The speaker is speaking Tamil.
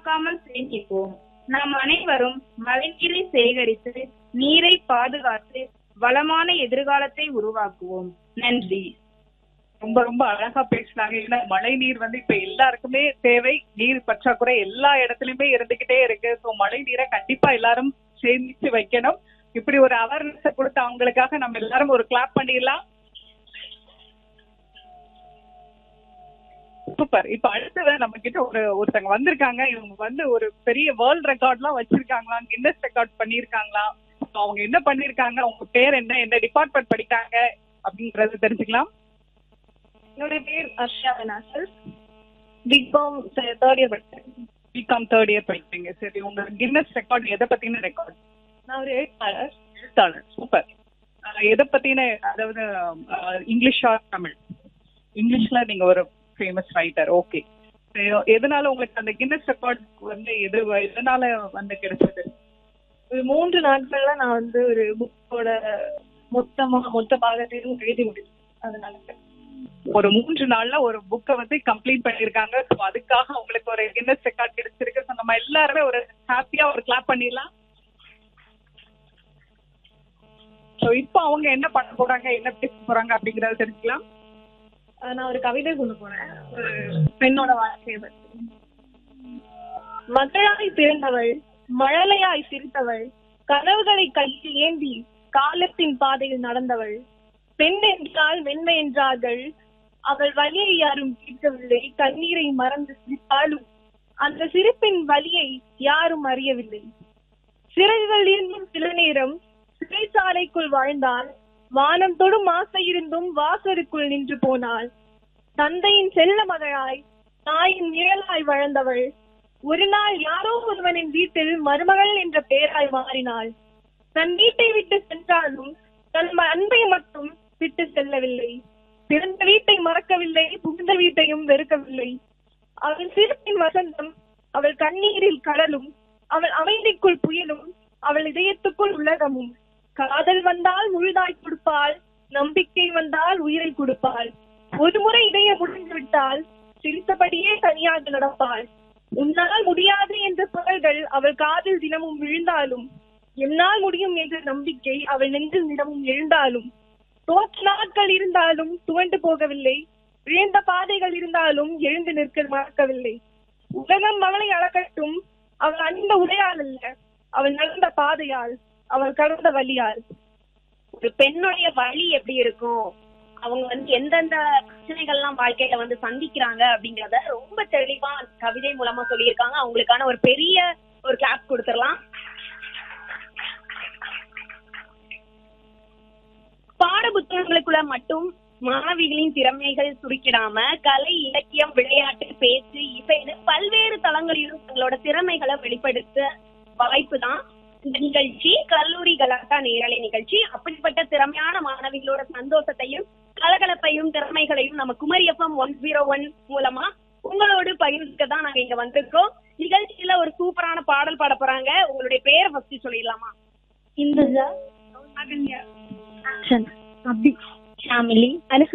மக்காமல் சேமிப்போம் நாம் அனைவரும் மழைநீரை சேகரித்து நீரை பாதுகாத்து வளமான எதிர்காலத்தை உருவாக்குவோம் நன்றி ரொம்ப ரொம்ப அழகா பேசினாங்க ஏன்னா மழை நீர் வந்து இப்ப எல்லாருக்குமே தேவை நீர் பற்றாக்குறை எல்லா இடத்துலயுமே இருந்துகிட்டே இருக்கு சோ மழை நீரை கண்டிப்பா எல்லாரும் சேமிச்சு வைக்கணும் இப்படி ஒரு அவேர்னஸ் கொடுத்து அவங்களுக்காக நம்ம எல்லாரும் ஒரு கிளாப் பண்ணிடலாம் சூப்பர் இப்ப அடுத்தது நம்ம கிட்ட ஒரு ஒருத்தங்க வந்திருக்காங்க இவங்க வந்து ஒரு பெரிய வேர்ல்ட் ரெக்கார்ட்லாம் வச்சிருக்காங்களா கின்னஸ் ரெக்கார்ட் பண்ணிருக்காங்களா அவங்க என்ன பண்ணிருக்காங்க அவங்க பேர் என்ன என்ன டிபார்ட்மெண்ட் படிக்காங்க அப்படிங்கறது தெரிஞ்சுக்கலாம் என்னுடைய பேர் அர்ஷா வினாசல் பிகாம் தேர்ட் இயர் படித்தேன் பிகாம் தேர்ட் இயர் படிக்கிறீங்க சரி உங்க கின்னஸ் ரெக்கார்ட் எதை பத்தின ரெக்கார்ட் நான் ஒரு எழுத்தாளர் எழுத்தாளர் சூப்பர் எதை பத்தின அதாவது அஹ், இங்கிலீஷா தமிழ் இங்கிலீஷ்ல நீங்க ஒரு ஃபேமஸ் ரைட்டர் ஓகே எதனால உங்களுக்கு அந்த கின்னஸ் ரெக்கார்ட் வந்து எது எதனால வந்து கிடைச்சது ஒரு மூன்று நாட்கள்ல நான் வந்து ஒரு புக்கோட மொத்தமா மொத்த பாகத்தையும் எழுதி முடிச்சேன் அதனால ஒரு மூன்று நாள்ல ஒரு புக்கை வந்து கம்ப்ளீட் பண்ணிருக்காங்க ஸோ அதுக்காக உங்களுக்கு ஒரு கின்னஸ் ரெக்கார்ட் கிடைச்சிருக்கு ஸோ நம்ம எல்லாருமே ஒரு ஹாப்பியா ஒரு கிளாப் பண்ணிடலாம் ஸோ இப்போ அவங்க என்ன பண்ண போறாங்க என்ன பேச போறாங்க அப்படிங்கறத தெரிஞ்சுக்கலாம் அஹ் நான் ஒரு கவிதை கொண்டு போனேன் ஒரு பெண்ணோட வாழ்க்கையை பற்றி மகளாய் பிறந்தவள் மழலையாய் சிரித்தவள் கனவுகளை கையில் ஏந்தி காலத்தின் பாதையில் நடந்தவள் பெண் என்றால் மென்மை என்றார்கள் அவள் வலியை யாரும் கேட்கவில்லை கண்ணீரை மறந்து சிரித்தாலும் அந்த சிரிப்பின் வலியை யாரும் அறியவில்லை சிறகுகள் இருந்தும் சில நேரம் சிறைச்சாலைக்குள் வாழ்ந்தாள் வானம் தொடும் ஆசை இருந்தும் வாசலுக்குள் நின்று போனாள் தந்தையின் செல்ல மகளாய் தாயின் நிழலாய் வளர்ந்தவள் ஒரு நாள் யாரோ ஒருவனின் வீட்டில் மருமகள் என்ற பெயராய் மாறினாள் தன் வீட்டை விட்டு சென்றாலும் தன் ம- அன்பை மட்டும் விட்டு செல்லவில்லை பிறந்த வீட்டை மறக்கவில்லை புகுந்த வீட்டையும் வெறுக்கவில்லை அவள் சிரிப்பின் வசந்தம் அவள் கண்ணீரில் கடலும் அவள் அமைதிக்குள் புயலும் அவள் இதயத்துக்குள் உலகமும் காதல் வந்தால் முழுதாய் கொடுப்பாள் நம்பிக்கை வந்தால் உயிரை கொடுப்பாள் ஒருமுறை இதயம் முடிந்து விட்டால் சிரித்தபடியே தனியாக நடப்பாள் உன்னால் முடியாது என்ற குரல்கள் அவள் காதில் தினமும் விழுந்தாலும் என்னால் முடியும் என்ற நம்பிக்கை அவள் நெஞ்சில் தினமும் எழுந்தாலும் தோற்ற நாட்கள் இருந்தாலும் துவண்டு போகவில்லை விழுந்த பாதைகள் இருந்தாலும் எழுந்து நிற்க மறக்கவில்லை உலகம் அவளை அளக்கட்டும் அவள் அணிந்த உடையால் அல்ல அவள் நடந்த பாதையால் அவள் கடந்த வழியால் ஒரு பெண்ணுடைய வழி எப்படி இருக்கும் அவங்க வந்து எந்தெந்த பிரச்சனைகள்லாம் வாழ்க்கையில வந்து சந்திக்கிறாங்க அப்படிங்கறத ரொம்ப தெளிவா அந்த கவிதை மூலமா சொல்லியிருக்காங்க அவங்களுக்கான ஒரு பெரிய ஒரு கிளாப் கொடுத்துடலாம் பாட புத்தகங்களுக்குள்ள மட்டும் மாணவிகளின் திறமைகள் சுருக்கிடாம கலை இலக்கியம் விளையாட்டு பேச்சு இசைன்னு பல்வேறு தளங்களிலும் தங்களோட திறமைகளை வெளிப்படுத்த வாய்ப்பு தான் இந்த நிகழ்ச்சி கல்லூரி கலாட்டா நேரலை நிகழ்ச்சி அப்படிப்பட்ட திறமையான மாணவிகளோட சந்தோஷத்தையும் கலகலப்பையும் திறமைகளையும் நம்ம Kumari F M one zero one மூலமா உங்களோடு பகிர்ந்துக்க தான் நாங்க இங்க வந்திருக்கோம் நிகழ்ச்சியில ஒரு சூப்பரான பாடல் பாட போறாங்க உங்களுடைய பேரை ஃபர்ஸ்ட் சொல்லிடலாமா இந்துஜா அகன்யா ஆக்ஷன் அபி ஷாமிலி அனுஷ்கா